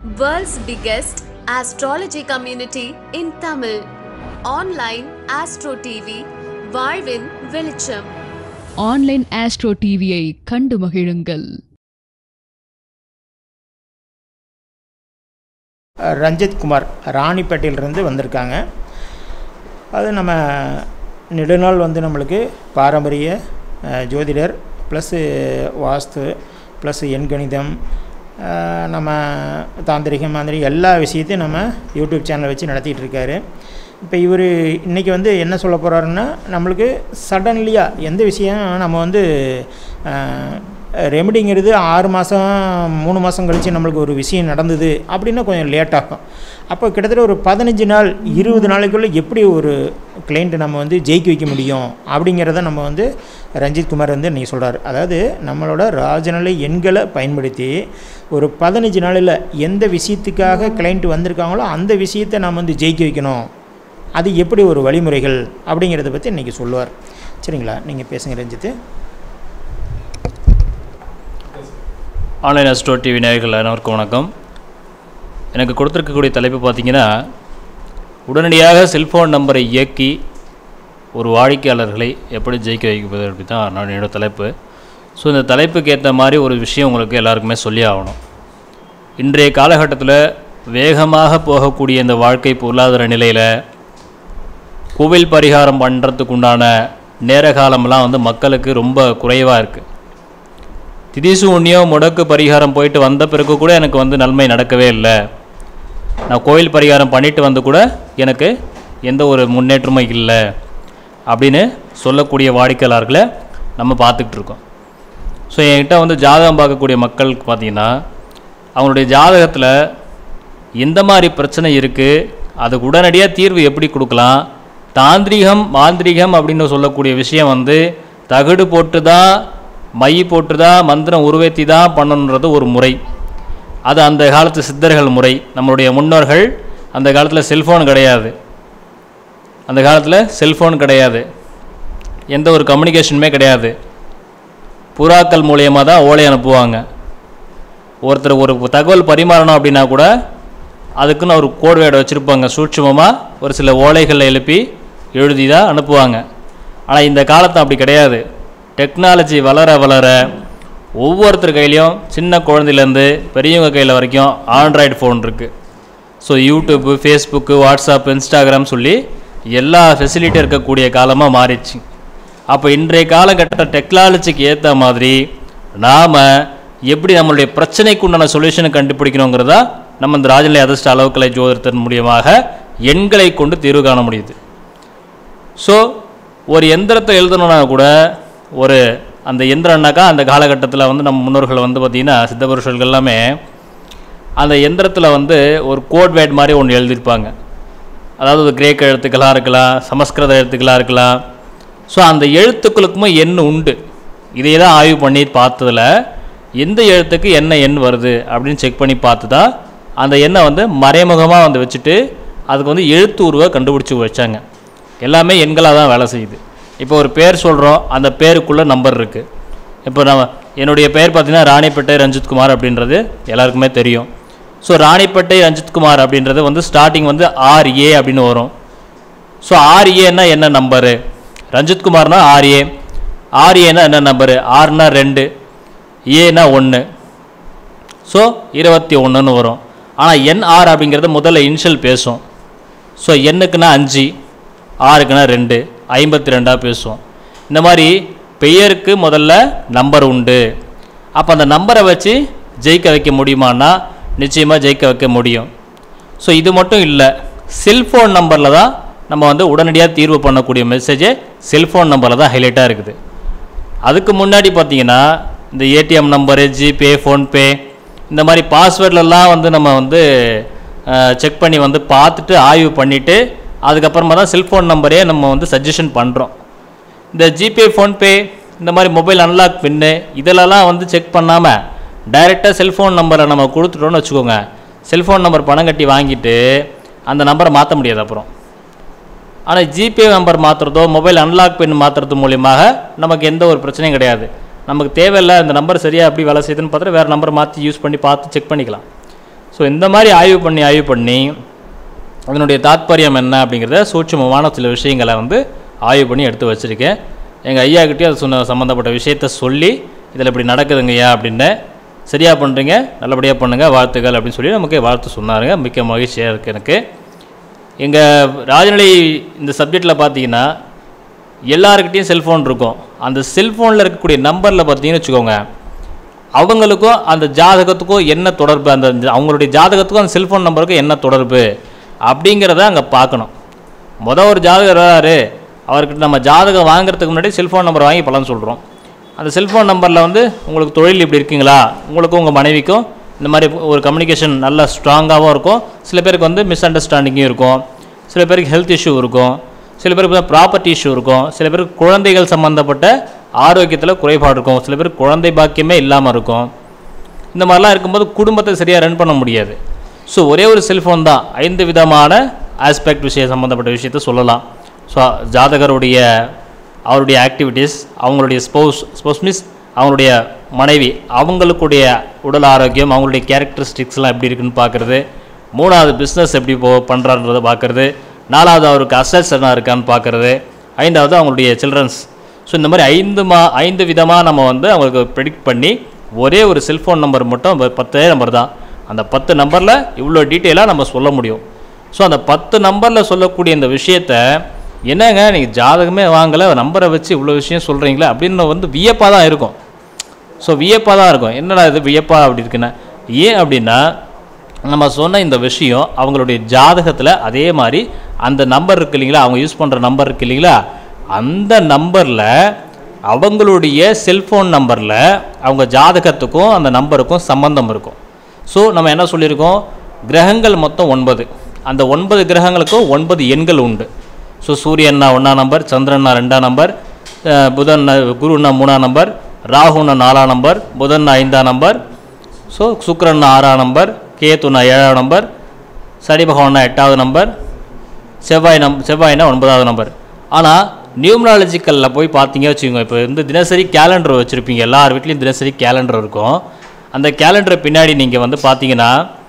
World's biggest astrology community in Tamil. Online Astro TV, வாழ்வின் வெளிச்சம் online astro டிவியை கண்டு மகிழுங்கள் ரஞ்சித் குமார் ராணிப்பேட்டையிலிருந்து வந்திருக்காங்க அது நம்ம நெடுநாள் வந்து நம்மளுக்கு பாரம்பரிய அஹ், ஜோதிடர் ப்ளஸ்ஸு வாஸ்து ப்ளஸ் எண்கணிதம் அஹ், நம்ம தாந்திரிகம் மாதிரி எல்லா விஷயத்தையும் நம்ம யூடியூப் சேனல் வச்சு நடத்திட்டு இருக்காரு இப்போ இவர் இன்றைக்கி வந்து என்ன சொல்ல போகிறாருன்னா நம்மளுக்கு சடன்லியாக எந்த விஷயம் நம்ம வந்து ரெமடிங்கிறது ஆறு மாதம் மூணு மாதம் கழித்து நம்மளுக்கு ஒரு விஷயம் நடந்தது அப்படின்னா கொஞ்சம் லேட் ஆகும் அப்போ கிட்டத்தட்ட ஒரு பதினஞ்சு நாள் இருபது நாளைக்குள்ளே எப்படி ஒரு கிளைண்ட்டை நம்ம வந்து ஜெயிக்க வைக்க முடியும் அப்படிங்கிறத நம்ம வந்து ரஞ்சித் குமார் வந்து இன்றைக்கி சொல்கிறார் அதாவது நம்மளோட ராஜநிலை எண்களை பயன்படுத்தி ஒரு பதினஞ்சு நாளில் எந்த விஷயத்துக்காக கிளைண்ட் வந்திருக்காங்களோ அந்த விஷயத்தை நம்ம வந்து ஜெயிக்க வைக்கணும் அது எப்படி ஒரு வழிமுறைகள் அப்படிங்கிறத பற்றி இன்றைக்கி சொல்லுவார் சரிங்களா நீங்கள் பேசுங்க ரஞ்சித்து ஆன்லைன் அஸ்ட்ரோ டிவி நேயர்கள் அனைவருக்கும் வணக்கம் எனக்கு கொடுத்துருக்கக்கூடிய தலைப்பு பார்த்தீங்கன்னா உடனடியாக செல்ஃபோன் நம்பரை இயக்கி ஒரு வாடிக்கையாளர்களை எப்படி ஜெயிக்க வைப்பது அப்படி தான் நான் என்னோட தலைப்பு ஸோ இந்த தலைப்புக்கு ஏற்ற மாதிரி ஒரு விஷயம் உங்களுக்கு எல்லாருக்குமே சொல்லி ஆகணும் இன்றைய காலகட்டத்தில் வேகமாக போகக்கூடிய இந்த வாழ்க்கை பொருளாதார நிலையில் கோவில் பரிகாரம் பண்ணுறதுக்கு உண்டான நேர காலம்லாம் வந்து மக்களுக்கு ரொம்ப குறைவாக இருக்குது திதிசு உண்ணியம் முடக்கு பரிகாரம் போயிட்டு வந்த பிறகு கூட எனக்கு வந்து நன்மை நடக்கவே இல்லை நான் கோயில் பரிகாரம் பண்ணிட்டு வந்து கூட எனக்கு எந்த ஒரு முன்னேற்றமும் இல்லை அப்படின்னு சொல்லக்கூடிய வாடிக்கையாளர்களை நம்ம பார்த்துக்கிட்டு இருக்கோம் ஸோ என்கிட்ட வந்து ஜாதகம் பார்க்கக்கூடிய மக்களுக்கு பார்த்தீங்கன்னா அவங்களுடைய ஜாதகத்தில் எந்த மாதிரி பிரச்சனை இருக்குது அதுக்கு உடனடியாக தீர்வு எப்படி கொடுக்கலாம் தாந்திரிகம் மாந்திரிகம் அப்படின்னு சொல்லக்கூடிய விஷயம் வந்து தகடு போட்டு தான் மை போட்டு தான் மந்திரம் உருவேத்தி தான் பண்ணணுன்றது ஒரு முறை அது அந்த காலத்து சித்தர்கள் முறை நம்மளுடைய முன்னோர்கள் அந்த காலத்தில் செல்ஃபோன் கிடையாது அந்த காலத்தில் செல்ஃபோன் கிடையாது எந்த ஒரு கம்யூனிகேஷனுமே கிடையாது புறாக்கள் மூலியமாக தான் ஓலை அனுப்புவாங்க ஒருத்தர் ஒரு தகவல் பரிமாறணும் அப்படின்னா கூட அதுக்குன்னு ஒரு கோட் வேர்டு வச்சுருப்பாங்க சூட்சுமமாக ஒரு சில ஓலைகளை எழுப்பி எழுதி தான் அனுப்புவாங்க ஆனால் இந்த காலத்தை அப்படி கிடையாது டெக்னாலஜி வளர வளர ஒவ்வொருத்தர் கையிலையும் சின்ன குழந்தையிலேருந்து பெரியவங்க கையில் வரைக்கும் ஆண்ட்ராய்டு ஃபோன் இருக்குது so YouTube Facebook WhatsApp Instagram சொல்லி எல்லா ஃபெசிலிட்டி இருக்கக்கூடிய காலமாக மாறிடுச்சு அப்போ இன்றைய காலகட்ட டெக்னாலஜிக்கு ஏற்ற மாதிரி நாம் எப்படி நம்மளுடைய பிரச்சனைக்கு உண்டான சொல்யூஷனை கண்டுபிடிக்கணுங்கிறதா நம்ம இந்த ராஜநிலை அதிர்ஷ்ட அளவுக்கலை ஜோதிடத்தின் மூலியமாக எண்களை கொண்டு தீர்வு காண முடியுது ஸோ ஒரு எந்திரத்தை எழுதணும்னா கூட ஒரு அந்த எந்திரம்னாக்கா அந்த காலகட்டத்தில் வந்து நம்ம முன்னோர்கள் வந்து பார்த்திங்கன்னா சித்தபுருஷர்கள் எல்லாமே அந்த எந்திரத்தில் வந்து ஒரு கோட் வேர்ட் மாதிரி ஒன்று எழுதியிருப்பாங்க அதாவது ஒரு கிரேக்க எழுத்துக்களாக இருக்கலாம் சமஸ்கிருத எழுத்துக்களாக இருக்கலாம் ஸோ அந்த எழுத்துக்களுக்குமே எண் உண்டு இதை தான் ஆய்வு பண்ணி பார்த்ததில் எந்த எழுத்துக்கு என்ன எண் வருது அப்படின்னு செக் பண்ணி பார்த்து தான் அந்த எண்ணை வந்து மறைமுகமாக வந்து வச்சுட்டு அதுக்கு வந்து எழுத்து உருவை கண்டுபிடிச்சி வச்சாங்க எல்லாமே எண்களாக தான் வேலை செய்யுது இப்போ ஒரு பேர் சொல்கிறோம் அந்த பேருக்குள்ளே நம்பர் இருக்குது இப்போ நம்ம என்னுடைய பேர் பார்த்தீங்கன்னா ராணிப்பேட்டை ரஞ்சித்குமார் அப்படின்றது எல்லாருக்குமே தெரியும் ஸோ ராணிப்பேட்டை ரஞ்சித்குமார் அப்படின்றது வந்து ஸ்டார்டிங் வந்து ஆர்ஏ அப்படின்னு வரும் ஸோ ஆர்ஏன்னா என்ன நம்பரு ரஞ்சித்குமார்னா ஆர்ஏ ஆர்ஏனா என்ன நம்பரு ஆறுனா ரெண்டு ஏனா ஒன்று ஸோ இருபத்தி ஒன்றுன்னு வரும் ஆனால் என்ஆர் அப்படிங்கிறது முதல்ல இனிஷியல் பேசும் ஸோ எண்ணுக்குன்னா அஞ்சு ஆறுக்குன்னா ரெண்டு ஐம்பத்தி ரெண்டாக பேசுவோம் இந்த மாதிரி பெயருக்கு முதல்ல நம்பர் உண்டு அப்போ அந்த நம்பரை வச்சு ஜெயிக்க வைக்க முடியுமான்னா நிச்சயமாக ஜெயிக்க வைக்க முடியும் ஸோ இது மட்டும் இல்லை செல்ஃபோன் நம்பரில் தான் நம்ம வந்து உடனடியாக தீர்வு பண்ணக்கூடிய மெசேஜே செல்ஃபோன் நம்பரில் தான் ஹைலைட்டாக இருக்குது அதுக்கு முன்னாடி பார்த்தீங்கன்னா இந்த ஏடிஎம் நம்பரு ஜிபே ஃபோன்பே இந்த மாதிரி பாஸ்வேர்ட்லலாம் வந்து நம்ம வந்து செக் பண்ணி வந்து பார்த்துட்டு ஆய்வு பண்ணிவிட்டு அதுக்கப்புறமா தான் செல்ஃபோன் நம்பரே நம்ம வந்து சஜஷன் பண்ணுறோம் இந்த ஜிபே ஃபோன்பே இந்த மாதிரி மொபைல் அன்லாக் பின்னு இதிலலாம் வந்து செக் பண்ணாமல் டைரெக்டாக செல்ஃபோன் நம்பரை நம்ம கொடுத்துட்டோன்னு வச்சுக்கோங்க செல்ஃபோன் நம்பர் பணம் கட்டி வாங்கிட்டு அந்த நம்பரை மாற்ற முடியாது அப்புறம் ஆனால் ஜிபே நம்பர் மாற்றுறதோ மொபைல் அன்லாக் பின் மாற்றுறது மூலியமாக நமக்கு எந்த ஒரு பிரச்சனையும் கிடையாது நமக்கு தேவையில்லை இந்த நம்பர் சரியாக எப்படி வேலை செய்யுதுன்னு பார்த்துட்டு வேறு நம்பர் மாற்றி யூஸ் பண்ணி பார்த்து செக் பண்ணிக்கலாம் ஸோ இந்த மாதிரி ஆய்வு பண்ணி ஆய்வு பண்ணி அதனுடைய தாத்பரியம் என்ன அப்படிங்கிறத சூட்சமமான சில விஷயங்களை வந்து ஆய்வு பண்ணி எடுத்து வச்சுருக்கேன் எங்கள் ஐயாக்கிட்டே அது சொன்ன சம்மந்தப்பட்ட விஷயத்த சொல்லி இதில் இப்படி நடக்குதுங்கய்யா அப்படின்னு சரியாக பண்ணுறீங்க நல்லபடியாக பண்ணுங்கள் வாழ்த்துக்கள் அப்படின்னு சொல்லி நமக்கு வாழ்த்து சொன்னாருங்க மிக்க மகிழ்ச்சியாக இருக்குது எனக்கு எங்கள் ராஜநிலை இந்த சப்ஜெக்டில் பார்த்தீங்கன்னா எல்லாருக்கிட்டேயும் செல்ஃபோன் இருக்கும் அந்த செல்ஃபோனில் இருக்கக்கூடிய நம்பரில் பார்த்தீங்கன்னு வச்சுக்கோங்க அவங்களுக்கும் அந்த ஜாதகத்துக்கும் என்ன தொடர்பு அந்த அவங்களுடைய ஜாதகத்துக்கும் அந்த செல்ஃபோன் நம்பருக்கும் என்ன தொடர்பு அப்படிங்கிறத அங்கே பார்க்கணும் மொதல் ஒரு ஜாதகர் வராரு அவர்கிட்ட நம்ம ஜாதகம் வாங்குறதுக்கு முன்னாடி செல்ஃபோன் நம்பர் வாங்கி பலன் சொல்கிறோம் அந்த செல்ஃபோன் நம்பரில் வந்து உங்களுக்கு தொழில் இப்படி இருக்கீங்களா உங்களுக்கும் உங்கள் மனைவிக்கும் இந்த மாதிரி ஒரு கம்யூனிகேஷன் நல்லா ஸ்ட்ராங்காகவும் இருக்கும் சில பேருக்கு வந்து மிஸ் அண்டர்ஸ்டாண்டிங்கும் இருக்கும் சில பேருக்கு ஹெல்த் இஷ்யூ இருக்கும் சில பேருக்கு ப்ராப்பர்ட்டி இஷ்யூ இருக்கும் சில பேருக்கு குழந்தைகள் சம்மந்தப்பட்ட ஆரோக்கியத்தில் குறைபாடு இருக்கும் சில பேருக்கு குழந்தை பாக்கியமே இல்லாமல் இருக்கும் இந்த மாதிரிலாம் இருக்கும்போது குடும்பத்தை சரியாக ரன் பண்ண முடியாது ஸோ ஒரே ஒரு செல்ஃபோன் தான் ஐந்து விதமான ஆஸ்பெக்ட் விஷயம் சம்மந்தப்பட்ட விஷயத்த சொல்லலாம் ஸோ ஜாதகருடைய அவருடைய ஆக்டிவிட்டீஸ் அவங்களுடைய ஸ்பௌஸ் ஸ்பௌஸ் மீன்ஸ் அவங்களுடைய மனைவி அவங்களுக்குடைய உடல் ஆரோக்கியம் அவங்களுடைய கேரக்டரிஸ்டிக்ஸ்லாம் எப்படி இருக்குன்னு பார்க்குறது மூணாவது பிஸ்னஸ் எப்படி போ பண்ணுறான்றதை பார்க்குறது நாலாவது அவருக்கு அசட்ஸ் என்ன இருக்கான்னு பார்க்குறது ஐந்தாவது அவங்களுடைய சில்ட்ரன்ஸ் ஸோ இந்த மாதிரி ஐந்து மா ஐந்து விதமாக நம்ம வந்து அவங்களுக்கு ப்ரெடிக்ட் பண்ணி ஒரே ஒரு செல்ஃபோன் நம்பர் மட்டும் ப- பத்தே நம்பர் தான் அந்த பத்து நம்பரில் இவ்வளோ டீட்டெயிலாக நம்ம சொல்ல முடியும் ஸோ அந்த பத்து நம்பரில் சொல்லக்கூடிய இந்த விஷயத்த என்னங்க நீங்கள் ஜாதகமே வாங்கலை நம்பரை வச்சு இவ்வளோ விஷயம் சொல்கிறீங்களே அப்படின்னு வந்து வியப்பாக தான் இருக்கும் ஸோ வியப்பாக தான் இருக்கும் என்னடா இது வியப்பா அப்படி இருக்குன்னா ஏன் அப்படின்னா நம்ம சொன்ன இந்த விஷயம் அவங்களுடைய ஜாதகத்தில் அதே மாதிரி அந்த நம்பர் இருக்கு இல்லைங்களா அவங்க யூஸ் பண்ணுற நம்பர் இருக்கு இல்லைங்களா அந்த நம்பரில் அவங்களுடைய செல்ஃபோன் நம்பரில் அவங்க ஜாதகத்துக்கும் அந்த நம்பருக்கும் சம்பந்தம் இருக்கும் ஸோ நம்ம என்ன சொல்லியிருக்கோம் கிரகங்கள் மொத்தம் ஒன்பது அந்த ஒன்பது கிரகங்களுக்கும் ஒன்பது எண்கள் உண்டு ஸோ சூரியன்னா ஒன்றாம் நம்பர் சந்திரன்னா ரெண்டாம் நம்பர் அஹ் புதன் குருன்னா மூணாம் நம்பர் ராகுன்னா நாலாம் நம்பர் புதன்னா ஐந்தாம் நம்பர் ஸோ சுக்கிரன்னா ஆறாம் நம்பர் கேத்துனா ஏழாம் நம்பர் சனி பகவான்னா எட்டாவது நம்பர் செவ்வாய் நம் செவ்வாய்னா ஒன்பதாவது நம்பர் ஆனால் நியூமராலஜிக்கலில் போய் பார்த்தீங்க வச்சுக்கோங்க இப்போ வந்து தினசரி கேலண்டர் வச்சுருப்பீங்க எல்லார் வீட்லேயும் தினசரி கேலண்டர் இருக்கும் அந்த கேலண்டர் பின்னாடி நீங்கள் வந்து பார்த்தீங்கன்னா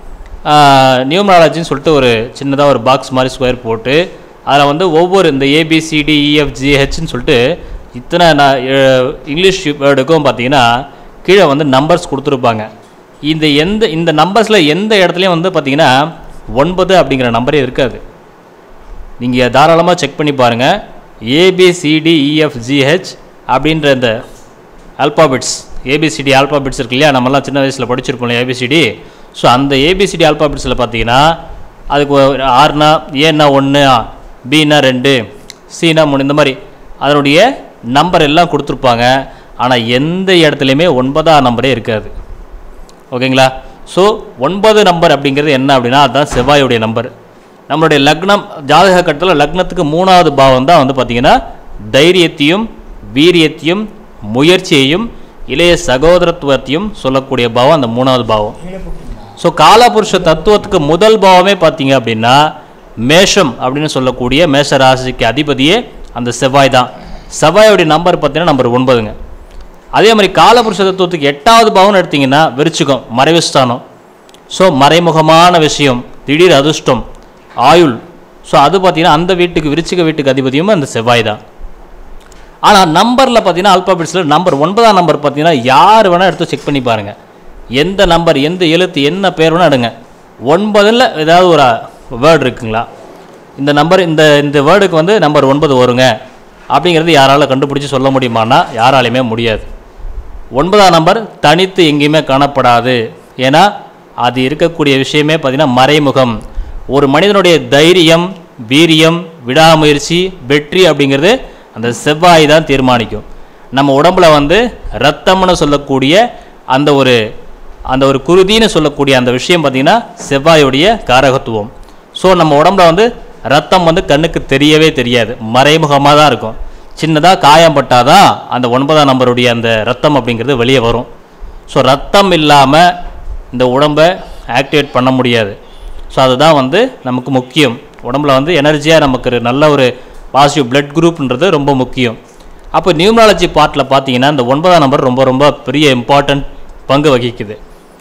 நியூமராலஜின்னு சொல்லிட்டு ஒரு சின்னதாக ஒரு பாக்ஸ் மாதிரி ஸ்கொயர் போட்டு அதில் வந்து ஒவ்வொரு இந்த ஏபிசிடி இஎஃப்ஜிஹெச்னு சொல்லிட்டு இத்தனை நான் எ- இங்கிலீஷ் வேர்டுக்கும் பார்த்தீங்கன்னா கீழே வந்து நம்பர்ஸ் கொடுத்துருப்பாங்க இந்த எந்த இந்த நம்பர்ஸில் எந்த இடத்துலையும் வந்து பார்த்தீங்கன்னா ஒன்பது அப்படிங்கிற நம்பரே இருக்காது நீங்கள் தாராளமாக செக் பண்ணி பாருங்கள் ஏபிசிடிஇஎஃப்ஜிஹெச் அப்படின்ற இந்த ஆல்பாபெட்ஸ் ஏபிசிடி ஆல்பாபெட்ஸ் இருக்கு இல்லையா நம்மலாம் சின்ன வயசில் படிச்சிருப்போம் ஏபிசிடி ஸோ அந்த ஏபிசிடி ஆல்பாபெட்ஸில் பார்த்தீங்கன்னா அதுக்கு ஒரு ஆறுனா ஏன்னா ஒன்று பின்னா ரெண்டு சினா மூணு இந்த மாதிரி அதனுடைய நம்பர் எல்லாம் கொடுத்துருப்பாங்க ஆனால் எந்த இடத்துலையுமே ஒன்பதாம் நம்பரே இருக்காது ஓகேங்களா ஸோ ஒன்பது நம்பர் அப்படிங்கிறது என்ன அப்படின்னா அதுதான் செவ்வாயுடைய நம்பர் நம்மளுடைய லக்னம் ஜாதக கட்டத்தில் லக்னத்துக்கு மூணாவது பாவம் தான் வந்து பார்த்திங்கன்னா தைரியத்தையும் வீரியத்தையும் முயற்சியையும் இளைய சகோதரத்துவத்தையும் சொல்லக்கூடிய பாவம் அந்த மூணாவது பாவம் ஸோ காலபுருஷ தத்துவத்துக்கு முதல் பாவமே பார்த்தீங்க அப்படின்னா மேஷம் அப்படின்னு சொல்லக்கூடிய மேஷ ராசிக்கு அதிபதியே அந்த செவ்வாய் தான் செவ்வாயோடைய நம்பர் பார்த்தீங்கன்னா நம்பர் ஒன்பதுங்க அதே மாதிரி காலபுருஷ தத்துவத்துக்கு எட்டாவது பாவம்னு எடுத்தீங்கன்னா விருச்சிகம் மறைவுஸ்தானம் ஸோ மறைமுகமான விஷயம் திடீர் அதிர்ஷ்டம் ஆயுள் ஸோ அது பார்த்தீங்கன்னா அந்த வீட்டுக்கு விருச்சிக வீட்டுக்கு அதிபதியும் அந்த செவ்வாய் தான் ஆனால் நம்பரில் பார்த்தீங்கன்னா அல்பாபெட்ஸில் நம்பர் ஒன்பதாம் நம்பர் பார்த்தீங்கன்னா யார் வேணால் எடுத்து செக் பண்ணி பாருங்கள் எந்த நம்பர் எந்த எழுத்து என்ன பேர் வேணால் எடுங்க ஒன்பதில் ஏதாவது ஒரு வேர்டு இருக்குங்களா இந்த நம்பர் இந்த இந்த வேர்டுக்கு வந்து நம்பர் ஒன்பது வருங்க அப்படிங்கிறது யாரால கண்டுபிடிச்சி சொல்ல முடியுமான்னா யாராலையுமே முடியாது ஒன்பதாம் நம்பர் தனித்து எங்கேயுமே காணப்படாது ஏன்னா அது இருக்கக்கூடிய விஷயமே பார்த்தீங்கன்னா மறைமுகம் ஒரு மனிதனுடைய தைரியம் வீரியம் விடாமுயற்சி வெற்றி அப்படிங்கிறது அந்த செவ்வாய் தான் தீர்மானிக்கும் நம்ம உடம்புல வந்து ரத்தம்னு சொல்லக்கூடிய அந்த ஒரு அந்த ஒரு குருதின்னு சொல்லக்கூடிய அந்த விஷயம் பார்த்திங்கன்னா செவ்வாயுடைய காரகத்துவம் ஸோ நம்ம உடம்புல வந்து ரத்தம் வந்து கண்ணுக்கு தெரியவே தெரியாது மறைமுகமாக தான் இருக்கும் சின்னதாக காயம் பட்டாதான் அந்த ஒன்பதாம் நம்பருடைய அந்த ரத்தம் அப்படிங்கிறது வெளியே வரும் ஸோ ரத்தம் இல்லாமல் இந்த உடம்பை ஆக்டிவேட் பண்ண முடியாது ஸோ அதுதான் வந்து நமக்கு முக்கியம் உடம்புல வந்து எனர்ஜியாக நமக்கு ஒரு நல்ல ஒரு பாசிட்டிவ் பிளட் குரூப்ன்றது ரொம்ப முக்கியம் அப்போ நியூமராலஜி பார்ட்டில் பார்த்தீங்கன்னா இந்த ஒன்பதாம் நம்பர் ரொம்ப ரொம்ப பெரிய இம்பார்ட்டன்ட் பங்கு வகிக்குது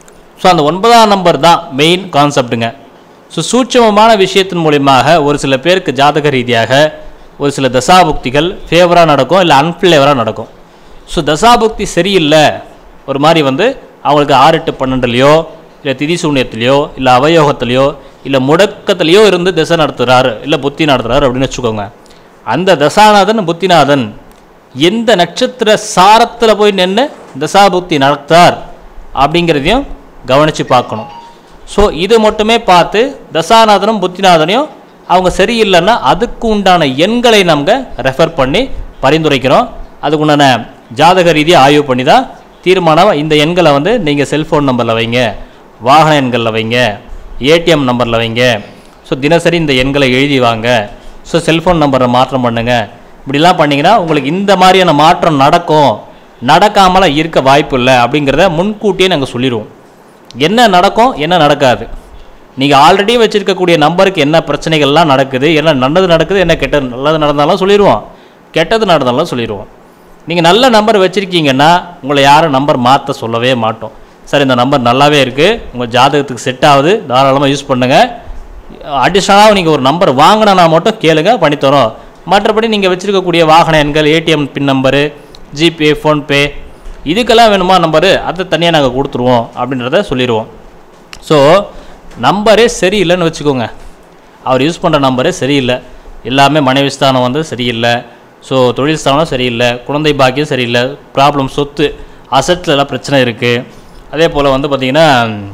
ஸோ அந்த ஒன்பதாம் நம்பர் தான் மெயின் கான்செப்ட்டுங்க ஸோ சூட்சமமான விஷயத்தின் மூலியமாக ஒரு சில பேருக்கு ஜாதக ரீதியாக ஒரு சில தசாபுக்திகள் ஃபேவராக நடக்கும் இல்லை அன்ஃப்ளேவராக நடக்கும் ஸோ தசாபுக்தி சரியில்லை ஒரு மாதிரி வந்து அவங்களுக்கு ஆறு எட்டு பன்னெண்டுலையோ இல்லை திதி சூன்யத்திலையோ இல்லை அவயோகத்திலையோ இல்லை முடக்கத்திலையோ இருந்து திசை நடத்துகிறாரு இல்லை புத்தி நடத்துகிறாரு அப்படின்னு வச்சுக்கோங்க அந்த தசாநாதன் புத்திநாதன் எந்த நட்சத்திர சாரத்தில் போய் நின்று தசாபுக்தி நடத்தார் அப்படிங்கிறதையும் கவனித்து பார்க்கணும் ஸோ இது மட்டுமே பார்த்து தசாநாதனும் புத்திநாதனையும் அவங்க சரியில்லைன்னா அதுக்கு உண்டான எண்களை நம்ம ரெஃபர் பண்ணி பரிந்துரைக்கிறோம் அதுக்கு உண்டான ஜாதக ரீதியாக ஆய்வு பண்ணி தான் தீர்மானம் இந்த எண்களை வந்து நீங்கள் செல்ஃபோன் நம்பரில் வைங்க வாகன எண்களில் வைங்க ஏடிஎம் நம்பரில் வைங்க ஸோ தினசரி இந்த எண்களை எழுதி வாங்க ஸோ செல்ஃபோன் நம்பரை மாற்றம் பண்ணுங்க இப்படிலாம் பண்ணிங்கன்னா உங்களுக்கு இந்த மாதிரியான மாற்றம் நடக்கும் நடக்காமலாம் இருக்க வாய்ப்பு இல்லை அப்படிங்கிறத முன்கூட்டியே நாங்கள் சொல்லிடுவோம் என்ன நடக்கும் என்ன நடக்காது நீங்கள் ஆல்ரெடி வச்சுருக்கக்கூடிய நம்பருக்கு என்ன பிரச்சனைகள்லாம் நடக்குது என்ன நல்லது நடக்குது என்ன கெட்டது நல்லது நடந்தாலும் சொல்லிடுவோம் கெட்டது நடந்தாலும் சொல்லிடுவோம் நீங்கள் நல்ல நம்பர் வச்சுருக்கீங்கன்னா உங்களை யாரும் நம்பர் மாற்ற சொல்லவே மாட்டோம் சார் இந்த நம்பர் நல்லாவே இருக்குது உங்கள் ஜாதகத்துக்கு செட் ஆகுது தாராளமாக யூஸ் பண்ணுங்கள் அடிஷ்னலாக நீங்கள் ஒரு நம்பர் வாங்கினா மட்டும் கேளுங்க பண்ணித்தரோம் மற்றபடி நீங்கள் வச்சுருக்கக்கூடிய வாகன எண்கள் ATM pin number GPay PhonePe இதுக்கெல்லாம் வேணுமா நம்பரு அதை தனியாக நாங்கள் கொடுத்துருவோம் அப்படின்றத சொல்லிடுவோம் ஸோ நம்பரே சரியில்லைன்னு வச்சுக்கோங்க அவர் யூஸ் பண்ணுற நம்பரே சரியில்லை எல்லாமே மனைவி ஸ்தானம் வந்து சரியில்லை ஸோ தொழில் ஸ்தானம் சரியில்லை குழந்தை பாக்கியம் சரியில்லை ப்ராப்ளம் சொத்து அசட்டில் எல்லாம் பிரச்சனை இருக்குது அதே போல் வந்து பார்த்திங்கன்னா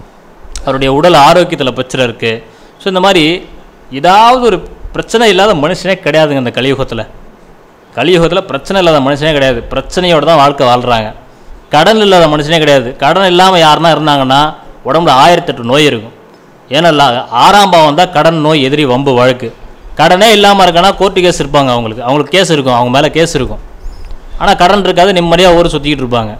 அவருடைய உடல் ஆரோக்கியத்தில் பிரச்சனை இருக்குது ஸோ இந்த மாதிரி ஏதாவது ஒரு பிரச்சனை இல்லாத மனுஷனே கிடையாதுங்க இந்த கலியுகத்தில் கலியுகத்தில் பிரச்சனை இல்லாத மனுஷனே கிடையாது பிரச்சனையோட தான் வாழ்க்கை வாழ்கிறாங்க கடன் இல்லாத மனுஷனே கிடையாது கடன் இல்லாமல் யாருன்னா இருந்தாங்கன்னா உடம்புல ஆயிரத்தெட்டு நோய் இருக்கும் ஏன்னா லா- ஆறாம் பாவம் தான் கடன் நோய் எதிரி வம்பு வழக்கு கடனே இல்லாமல் இருக்கனா கோர்ட்டு கேஸ் இருப்பாங்க அவங்களுக்கு அவங்களுக்கு கேஸ் இருக்கும் அவங்க மேலே கேஸ் இருக்கும் ஆனால் கடன் இருக்காது நிம்மதியாக ஊர் சுற்றிக்கிட்டு இருப்பாங்க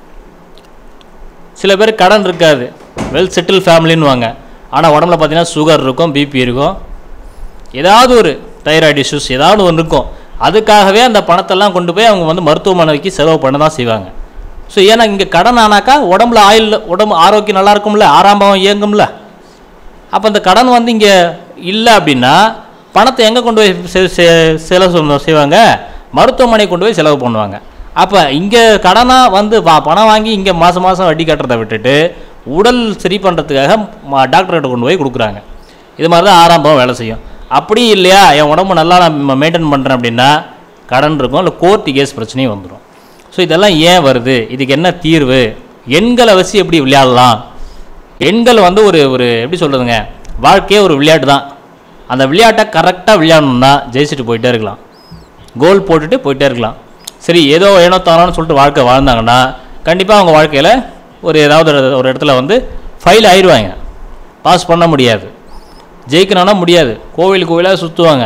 சில பேர் கடன் இருக்காது வெல் செட்டில் ஃபேமிலின்னுவாங்க ஆனால் உடம்புல பார்த்தீங்கன்னா சுகர் இருக்கும் பிபி இருக்கும் ஏதாவது ஒரு தைராய்டு இஷ்யூஸ் ஏதாவது ஒன்று இருக்கும் அதுக்காகவே அந்த பணத்தெல்லாம் கொண்டு போய் அவங்க வந்து மருத்துவமனைக்கு செலவு பண்ண தான் செய்வாங்க ஸோ ஏன்னா இங்கே கடன் ஆனாக்கா உடம்புல ஆயில் உடம்பு ஆரோக்கியம் நல்லா இருக்கும்ல ஆறாம் பாவம் இயங்கும்ல அப்போ அந்த கடன் வந்து இங்கே இல்லை அப்படின்னா பணத்தை எங்கே கொண்டு போய் செ- செ- செலவு பண்ண- செய்வாங்க மருத்துவமனை கொண்டு போய் செலவு பண்ணுவாங்க அப்போ இங்கே கடனாக வந்து வா- பணம் வாங்கி இங்கே மாதம் மாதம் வட்டி கட்டுறதை விட்டுட்டு உடல் சரி பண்ணுறதுக்காக டாக்டர்கிட்ட கொண்டு போய் கொடுக்குறாங்க இது மாதிரி தான் ஆறாம் பாவம் வேலை செய்யும் அப்படி இல்லையா என் உடம்பு நல்லா நான் மெயின்டைன் பண்ணுறேன் அப்படின்னா கடன் இருக்கும் இல்லை கோர்ட்டு கேஸ் பிரச்சனையும் வந்துடும் ஸோ இதெல்லாம் ஏன் வருது இதுக்கு என்ன தீர்வு எண்களை வச்சு எப்படி விளையாடலாம் எண்கள் வந்து ஒரு ஒரு எப்படி சொல்கிறதுங்க வாழ்க்கையே ஒரு விளையாட்டு தான் அந்த விளையாட்டை கரெக்டாக விளையாடணும்னா ஜெயிச்சுட்டு போயிட்டே இருக்கலாம் கோல் போட்டுட்டு போயிட்டே இருக்கலாம் சரி ஏதோ ஏனோ தானோன்னு சொல்லிட்டு வாழ்க்கை வாழ்ந்தாங்கன்னா கண்டிப்பாக அவங்க வாழ்க்கையில் ஒரு ஏதாவது ஒரு- ஒரு இடத்துல வந்து ஃபெயில் ஆயிடுவாங்க பாஸ் பண்ண முடியாது ஜெயிக்கணும்னா முடியாது கோவில் கோவிலாக சுற்றுவாங்க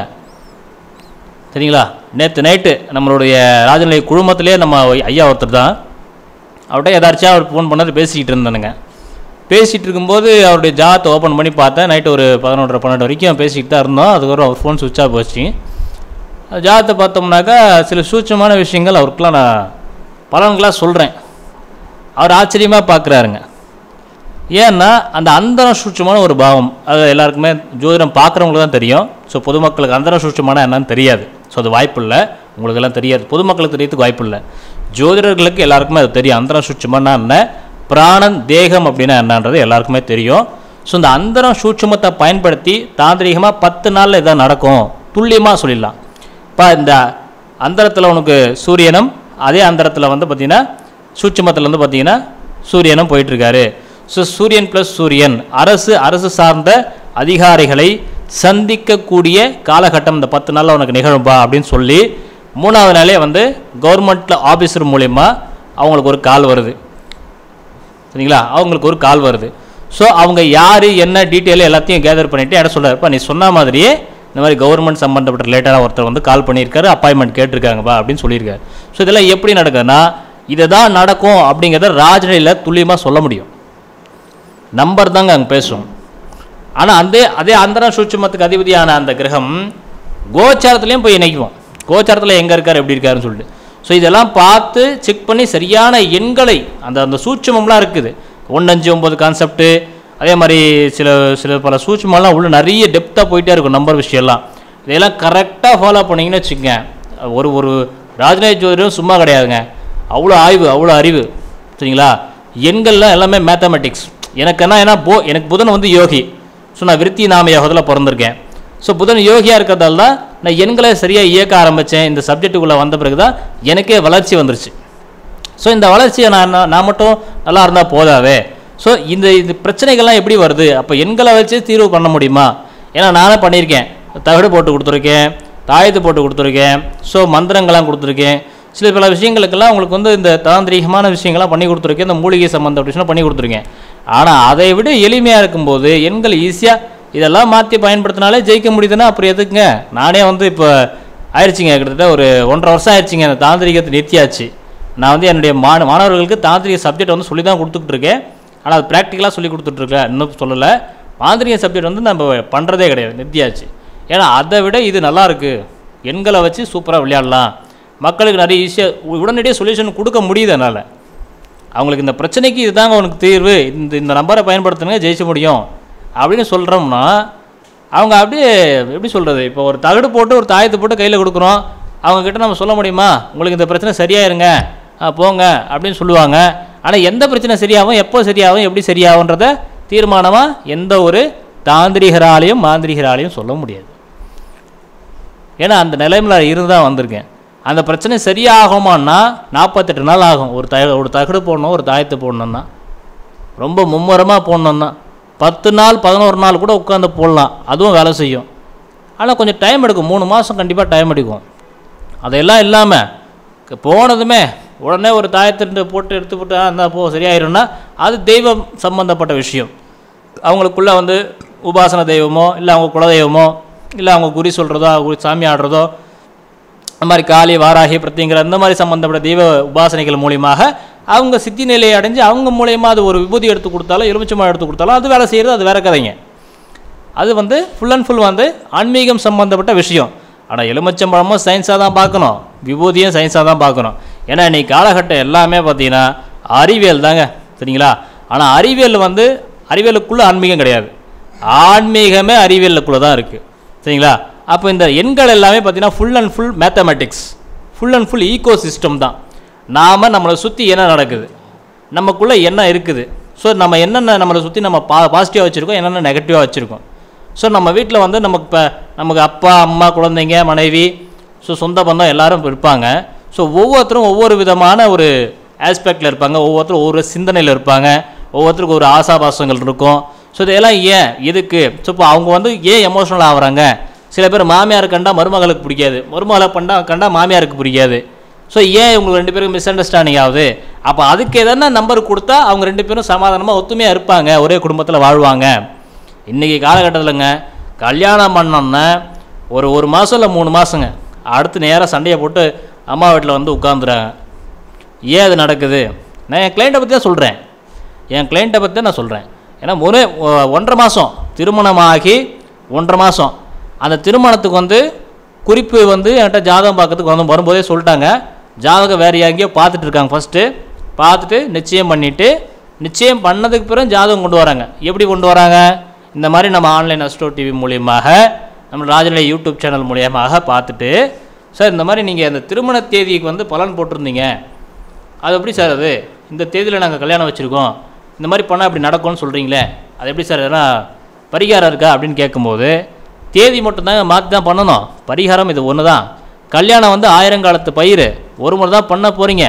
சரிங்களா நேற்று நைட்டு நம்மளுடைய ராஜநிலை குழுமத்திலே நம்ம ஐயா ஒருத்தர் தான் அவர்கிட்ட எதாச்சும் அவர் ஃபோன் பண்ணாரு பேசிக்கிட்டு இருந்தானுங்க பேசிகிட்டு இருக்கும்போது அவருடைய ஜாத்தை ஓப்பன் பண்ணி பார்த்தேன் நைட்டு ஒரு பதினொன்றரை பன்னெண்டு வரைக்கும் பேசிக்கிட்டு தான் இருந்தோம் அதுக்கப்புறம் அவர் ஃபோன் சுவிட்ச் ஆஃப் போச்சு ஜாதத்தை பார்த்தோம்னாக்கா சில சூட்சமான விஷயங்கள் அவருக்கெலாம் நான் பலன்களாக சொல்கிறேன் அவர் ஆச்சரியமாக பார்க்குறாருங்க ஏன்னா அந்த அந்தரம் சூட்சமான ஒரு பாவம் அது எல்லாருக்குமே ஜோதிடம் பார்க்குறவங்களுக்கு தான் தெரியும் ஸோ பொதுமக்களுக்கு அந்தரம் சூட்சமான என்னன்னு தெரியாது ஸோ அது வாய்ப்பு இல்லை உங்களுக்கெல்லாம் தெரியாது பொதுமக்களுக்கு தெரியறதுக்கு வாய்ப்பு இல்லை ஜோதிடர்களுக்கு எல்லாருக்குமே அது தெரியும் அந்தரம் சூட்சமான என்ன பிராணன் தேகம் அப்படின்னா என்னன்றது எல்லாருக்குமே தெரியும் ஸோ இந்த அந்தரம் சூட்சமத்தை பயன்படுத்தி தாந்திரிகமாக பத்து நாளில் இதான் நடக்கும் துல்லியமாக சொல்லிடலாம் இப்போ இந்த அந்தரத்தில் உனக்கு சூரியனும் அதே அந்தரத்தில் வந்து பார்த்திங்கன்னா சூட்சமத்தில் வந்து பார்த்திங்கன்னா சூரியனும் போயிட்டுருக்காரு ஸோ சூரியன் ப்ளஸ் சூரியன் அரசு அரசு சார்ந்த அதிகாரிகளை சந்திக்கக்கூடிய காலகட்டம் இந்த பத்து நாளில் உனக்கு நிகழும்பா அப்படின்னு சொல்லி மூணாவது நாளே வந்து கவர்மெண்ட்டில் ஆஃபீஸர் மூலயமா அவங்களுக்கு ஒரு கால் வருது சரிங்களா அவங்களுக்கு ஒரு கால் வருது ஸோ அவங்க யார் என்ன டீட்டெயில் எல்லாத்தையும் கேதர் பண்ணிவிட்டு என்ன சொல்கிறாருப்பா நீ சொன்ன மாதிரியே இந்த மாதிரி கவர்மெண்ட் சம்மந்தப்பட்ட ரிலேட்டடாக ஒருத்தர் வந்து கால் பண்ணியிருக்காரு அப்பாயின்மெண்ட் கேட்டிருக்காங்கப்பா அப்படின்னு சொல்லியிருக்காரு ஸோ இதெல்லாம் எப்படி நடக்குதுன்னா இதை தான் நடக்கும் அப்படிங்கிறத ராஜநிலையில் துல்லியமாக சொல்ல முடியும் நம்பர் தாங்க அங்கே பேசும் ஆனால் அந்த அதே அந்தரம் சூட்சுமத்துக்கு அதிபதியான அந்த கிரகம் கோச்சாரத்துலேயும் போய் இணைக்குவோம் கோச்சாரத்தில் எங்கே இருக்கார் எப்படி இருக்காருன்னு சொல்லிட்டு ஸோ இதெல்லாம் பார்த்து செக் பண்ணி சரியான எண்களை அந்த அந்த சூட்சுமம்லாம் இருக்குது ஒன்று அஞ்சு ஒம்பது கான்செப்ட்டு அதே மாதிரி சில சில பல சூட்சமெல்லாம் உள்ள நிறைய டெப்த்தாக போயிட்டே இருக்கும் நம்பர் விஷயம்லாம் இதெல்லாம் கரெக்டாக ஃபாலோ பண்ணீங்கன்னு வச்சுக்கோங்க ஒரு ஒரு ராஜநேய ஜோதிடம் சும்மா கிடையாதுங்க அவ்வளோ ஆய்வு அவ்வளோ அறிவு சரிங்களா எண்கள்லாம் எல்லாமே மேத்தமெட்டிக்ஸ் எனக்கு என்ன ஏன்னா போ எனக்கு புதன் வந்து யோகி ஸோ நான் விருத்தி நாம யோகத்தில் பிறந்திருக்கேன் ஸோ புதன் யோகியாக இருக்கிறதால தான் நான் எண்களை சரியாக இயக்க ஆரம்பித்தேன் இந்த சப்ஜெக்ட்டுக்குள்ளே வந்த பிறகு தான் எனக்கே வளர்ச்சி வந்துருச்சு ஸோ இந்த வளர்ச்சியை நான் நான் நான் மட்டும் நல்லா இருந்தால் போதாவே ஸோ இந்த இது பிரச்சனைகள்லாம் எப்படி வருது அப்போ எண்களை வச்சு தீர்வு பண்ண முடியுமா ஏன்னா நானே பண்ணியிருக்கேன் தகடு போட்டு கொடுத்துருக்கேன் தாயத்து போட்டு கொடுத்துருக்கேன் ஸோ மந்திரங்கள்லாம் கொடுத்துருக்கேன் சில பல விஷயங்களுக்கெல்லாம் உங்களுக்கு வந்து இந்த தாந்திரீகமான விஷயங்கள்லாம் பண்ணி கொடுத்துருக்கேன் இந்த மூலிகை சம்மந்த விஷயம் பண்ணி கொடுத்துருக்கேன் ஆனால் அதை விட எளிமையாக இருக்கும்போது எண்கள் ஈஸியாக இதெல்லாம் மாற்றி பயன்படுத்தினாலே ஜெயிக்க முடியுதுன்னா அப்புறம் எதுக்குங்க நானே வந்து இப்போ ஆயிடுச்சுங்க கிட்டத்தட்ட ஒரு ஒன்றரை வருஷம் ஆயிடுச்சுங்க அந்த தாந்திரிகத்தை நிறுத்தியாச்சு நான் வந்து என்னுடைய மாண மாணவர்களுக்கு தாந்திரிக சப்ஜெக்ட் வந்து சொல்லி தான் கொடுத்துக்கிட்டு இருக்கேன் ஆனால் அது ப்ராக்டிக்கலாக சொல்லி கொடுத்துட்ருக்கேன் இன்னும் சொல்லலை தாந்திரிக சப்ஜெக்ட் வந்து நம்ம பண்ணுறதே கிடையாது நிறுத்தியாச்சு ஏன்னா அதை விட இது நல்லா இருக்கு எண்களை வச்சு சூப்பராக விளையாடலாம் மக்களுக்கு நிறைய ஈஸியாக உடனடியாக சொல்யூஷன் கொடுக்க முடியுது என்னால் அவங்களுக்கு இந்த பிரச்சனைக்கு இதுதாங்க உனக்கு தீர்வு இந்த இந்த நம்பரை பயன்படுத்துங்க ஜெயிச்ச முடியும் அப்படின்னு சொல்கிறோம்னா அவங்க அப்படியே எப்படி சொல்கிறது இப்போ ஒரு தகடு போட்டு ஒரு தாயத்தை போட்டு கையில் கொடுக்குறோம் அவங்கக்கிட்ட நம்ம சொல்ல முடியுமா உங்களுக்கு இந்த பிரச்சனை சரியாயிருங்க ஆ, போங்க அப்படின்னு சொல்லுவாங்க ஆனால் எந்த பிரச்சனை சரியாகும் எப்போ சரியாகும் எப்படி சரியாகுன்றத தீர்மானமாக எந்த ஒரு தாந்திரிகராலையும் மாந்திரிகராலையும் சொல்ல முடியாது ஏன்னா அந்த நிலைமையில் இருந்து தான் வந்திருக்கேன் அந்த பிரச்சனை சரியாகுமான்னா நாற்பத்தெட்டு நாள் ஆகும் ஒரு த ஒரு தகடு போடணும் ஒரு தாயத்தை போடணும்னா ரொம்ப மும்முரமாக போடணும்னா பத்து நாள் பதினோரு நாள் கூட உட்காந்து போடலாம் அதுவும் வேலை செய்யும் ஆனால் கொஞ்சம் டைம் எடுக்கும் மூணு மாதம் கண்டிப்பாக டைம் எடுக்கும் அதெல்லாம் இல்லாமல் போனதுமே உடனே ஒரு தாயத்திட்டு போட்டு எடுத்து போட்டு அந்த போ சரியாயிரும்னா அது தெய்வம் சம்பந்தப்பட்ட விஷயம் அவங்களுக்குள்ளே வந்து உபாசன தெய்வமோ இல்லை அவங்க குலதெய்வமோ இல்லை அவங்க குறி சொல்கிறதோ அவங்க சாமி ஆடுறதோ இந்த மாதிரி காளி வாராகி பிரத்திங்கிற இந்த மாதிரி சம்மந்தப்பட்ட தெய்வ உபாசனைகள் மூலியமாக அவங்க சித்தி நிலையை அடைஞ்சு அவங்க மூலியமாக அது ஒரு விபூதி எடுத்து கொடுத்தாலும் எலுமிச்சமாக எடுத்து கொடுத்தாலும் அது வேலை செய்கிறது அது வேற கதைங்க அது வந்து ஃபுல் அண்ட் ஃபுல் வந்து ஆன்மீகம் சம்மந்தப்பட்ட விஷயம் ஆனால் எலுமிச்சம்பழமும் சயின்ஸாக தான் பார்க்கணும் விபூதியும் சயின்ஸாக தான் பார்க்கணும் ஏன்னா இன்னைக்கு காலகட்டம் எல்லாமே பார்த்தீங்கன்னா அறிவியல் தாங்க சரிங்களா ஆனால் அறிவியல் வந்து அறிவியலுக்குள்ளே ஆன்மீகம் கிடையாது ஆன்மீகமே அறிவியலுக்குள்ளே தான் இருக்குது சரிங்களா அப்போ இந்த எண்கள் எல்லாமே பார்த்தீங்கன்னா full and full mathematics full and full ego system தான் நாம் நம்மளை சுற்றி என்ன நடக்குது நமக்குள்ளே என்ன இருக்குது ஸோ நம்ம என்னென்ன நம்மளை சுற்றி நம்ம பா பாசிட்டிவாக வச்சுருக்கோம் என்னென்ன நெகட்டிவாக வச்சுருக்கோம் ஸோ நம்ம வீட்டில் வந்து நமக்கு இப்போ நமக்கு அப்பா அம்மா குழந்தைங்க மனைவி ஸோ சொந்த பந்தம் எல்லாரும் இருப்பாங்க ஸோ ஒவ்வொருத்தரும் ஒவ்வொரு விதமான ஒரு ஆஸ்பெக்டில் இருப்பாங்க ஒவ்வொருத்தரும் ஒவ்வொரு சிந்தனையில் இருப்பாங்க ஒவ்வொருத்தருக்கும் ஒரு ஆசாபாசங்கள் இருக்கும் ஸோ இதெல்லாம் ஏன் எதுக்கு ஸோ இப்போ அவங்க வந்து ஏன் எமோஷனல் ஆகுறாங்க சில பேர் மாமியார் கண்டா மருமகளுக்கு பிடிக்காது மருமகளை பண்ணா கண்டா மாமியாருக்கு பிடிக்காது ஸோ ஏன் இவங்க ரெண்டு பேருக்கும் மிஸ் அண்டர்ஸ்டாண்டிங் ஆகுது அப்போ அதுக்கு எதனா நம்பர் கொடுத்தா அவங்க ரெண்டு பேரும் சமாதானமாக ஒத்துமையாக இருப்பாங்க ஒரே குடும்பத்தில் வாழ்வாங்க இன்றைக்கி காலகட்டத்தில்ங்க கல்யாணம் பண்ணோன்னா ஒரு ஒரு மாதம் இல்லை மூணு மாதங்க அடுத்து நேராக சண்டையை போட்டு அம்மா வீட்டில் வந்து உட்காந்துறாங்க ஏன் அது நடக்குது நான் என் கிளைண்ட்டை பற்றி தான் சொல்கிறேன் என் கிளைண்ட்டை பற்றி தான் நான் சொல்கிறேன் ஏன்னா ஒரு ஒ- ஒன்றரை மாதம் திருமணமாகி ஒன்றரை மாதம் அந்த திருமணத்துக்கு வந்து குறிப்பு வந்து என்கிட்ட ஜாதகம் பார்க்கறதுக்கு வந்து வரும்போதே சொல்லிட்டாங்க ஜாதகம் வேறு எங்கேயோ பார்த்துட்டு இருக்காங்க ஃபஸ்ட்டு பார்த்துட்டு நிச்சயம் பண்ணிவிட்டு நிச்சயம் பண்ணதுக்கு பிறகு ஜாதகம் கொண்டு வராங்க எப்படி கொண்டு வராங்க இந்த மாதிரி நம்ம ஆன்லைன் அஸ்ட்ரோ டிவி மூலியமாக நம்ம ராஜநிலை யூடியூப் சேனல் மூலியமாக பார்த்துட்டு சார் இந்த மாதிரி நீங்கள் அந்த திருமண தேதிக்கு வந்து பலன் போட்டிருந்தீங்க அது எப்படி சார் அது இந்த தேதியில் நாங்கள் கல்யாணம் வச்சுருக்கோம் இந்த மாதிரி பண்ணால் இப்படி நடக்கும்னு சொல்கிறீங்களே அது எப்படி சார் எதனா பரிகாரம் இருக்கா அப்படின்னு கேட்கும்போது தேதி மட்டும்தாங்க மாற்றி தான் பண்ணணும் பரிகாரம் இது ஒன்று தான் கல்யாணம் வந்து ஆயிரங்காலத்து பயிர் ஒரு முறை தான் பண்ண போகிறீங்க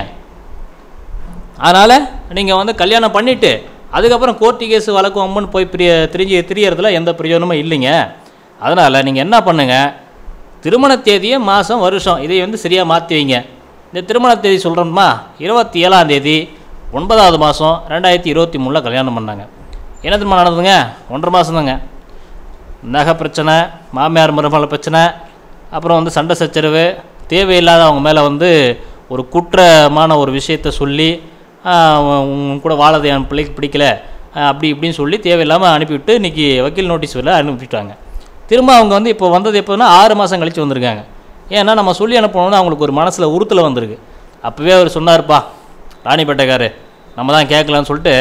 அதனால் நீங்கள் வந்து கல்யாணம் பண்ணிவிட்டு அதுக்கப்புறம் கோர்ட்டு கேஸ் வழக்கு அம்மன் போய் பிரிய திரிஞ்சு திரியறதுல எந்த பிரயோஜனமும் இல்லைங்க அதனால் நீங்கள் என்ன பண்ணுங்கள் திருமண தேதியை மாதம் வருஷம் இதை வந்து சரியாக மாற்றி வைங்க இந்த திருமண தேதி சொல்கிறோம்மா இருபத்தி ஏழாம் தேதி ஒன்பதாவது மாதம் ரெண்டாயிரத்தி இருபத்தி மூணில் கல்யாணம் பண்ணாங்க என்ன திரும்ப நடந்ததுங்க ஒன்றரை மாதம் தாங்க நகை பிரச்சனை மாமியார் மருமகள் பிரச்சனை அப்புறம் வந்து சண்டை சச்சரவு தேவையில்லாத அவங்க மேலே வந்து ஒரு குற்றமான ஒரு விஷயத்த சொல்லி ஆஹ் உன் கூட வாழது என் பிள்ளைக்கு பிடிக்கல ஆஹ் அப்படி இப்படின்னு சொல்லி தேவையில்லாமல் அனுப்பிவிட்டு இன்றைக்கி வக்கீல் நோட்டீஸ் வெளில அனுப்பிவிட்டாங்க திரும்ப அவங்க வந்து இப்போ வந்தது எப்போதுன்னா ஆறு மாதம் கழித்து வந்திருக்காங்க ஏன்னா நம்ம சொல்லி அனுப்பணும்னு அவங்களுக்கு ஒரு மனசில் உறுத்தல் வந்திருக்கு அப்போவே அவர் சொன்னார்ப்பா ராணிப்பேட்டைக்காரு நம்ம தான் கேட்கலான்னு சொல்லிட்டு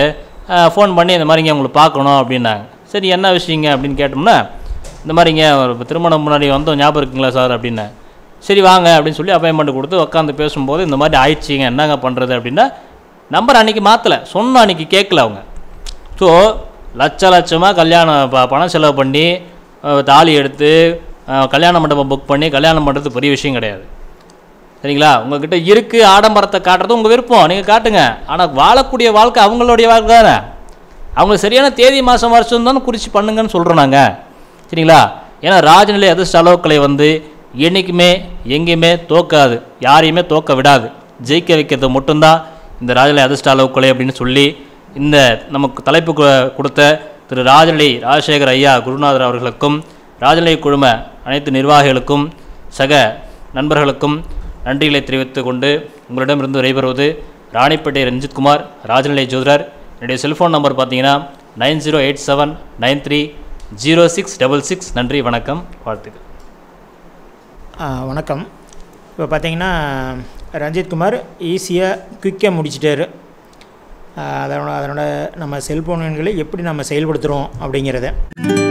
ஃபோன் பண்ணி இந்த மாதிரிங்க உங்களை பார்க்கணும் அப்படின்னாங்க சரி என்ன விஷயங்க அப்படின்னு கேட்டோம்னா இந்த மாதிரிங்க ஒரு திருமணம் முன்னாடி வந்தோம் ஞாபகம் இருக்குங்களா சார் அப்படின்னேன் சரி வாங்க அப்படின்னு சொல்லி அப்பாயின்மெண்ட் கொடுத்து உட்காந்து பேசும்போது இந்த மாதிரி ஆயிடுச்சிங்க என்னங்க பண்ணுறது அப்படின்னா நம்பர் அன்றைக்கி மாற்றலை சொன்ன அன்றைக்கி கேட்கல அவங்க ஸோ லட்ச லட்சமாக கல்யாணம் ப பணம் செலவு பண்ணி அஹ், தாலி எடுத்து அஹ், கல்யாண மண்டபம் புக் பண்ணி கல்யாணம் பண்ணுறது பெரிய விஷயம் கிடையாது சரிங்களா உங்ககிட்ட இருக்கு ஆடம்பரத்தை காட்டுறது உங்கள் விருப்பம் நீங்கள் காட்டுங்க ஆனால் வாழக்கூடிய வாழ்க்கை அவங்களுடைய வாழ்க்கை தானே அவங்க சரியான தேதி மாதம் வருஷம் தானே குறித்து பண்ணுங்கன்னு சொல்கிறோம் நாங்கள் சரிங்களா ஏன்னா ராஜநிலை அதிர்ஷ்ட அளவுக்களை வந்து என்றைக்குமே எங்கேயுமே தோக்காது யாரையுமே தோக்க விடாது ஜெயிக்க வைக்கிறது மட்டும்தான் இந்த ராஜநிலை அதிர்ஷ்ட அளவுக்களை அப்படின்னு சொல்லி இந்த நமக்கு தலைப்பு கு- கொடுத்த திரு ராஜநிலை ராஜசேகர் ஐயா குருநாதர் அவர்களுக்கும் ராஜநிலை குழும அனைத்து நிர்வாகிகளுக்கும் சக நண்பர்களுக்கும் நன்றிகளை தெரிவித்துக் கொண்டு உங்களிடமிருந்து விடைபெறுவது ராணிப்பேட்டை ரஞ்சித்குமார் ராஜநிலை ஜோதிடர் என்னுடைய செல்ஃபோன் நம்பர் பார்த்தீங்கன்னா nine zero eight seven nine three zero six double six நன்றி வணக்கம் வாழ்த்துக்கள் ஆ, வணக்கம் இப்போ பார்த்தீங்கன்னா ரஞ்சித்குமார் ஈஸியாக குயிக்காக முடிச்சிட்டாரு ஆ, அதனோட அதனோட நம்ம செல்ஃபோன் எண்களை எப்படி நம்ம செயல்படுத்துகிறோம் அப்படிங்கிறத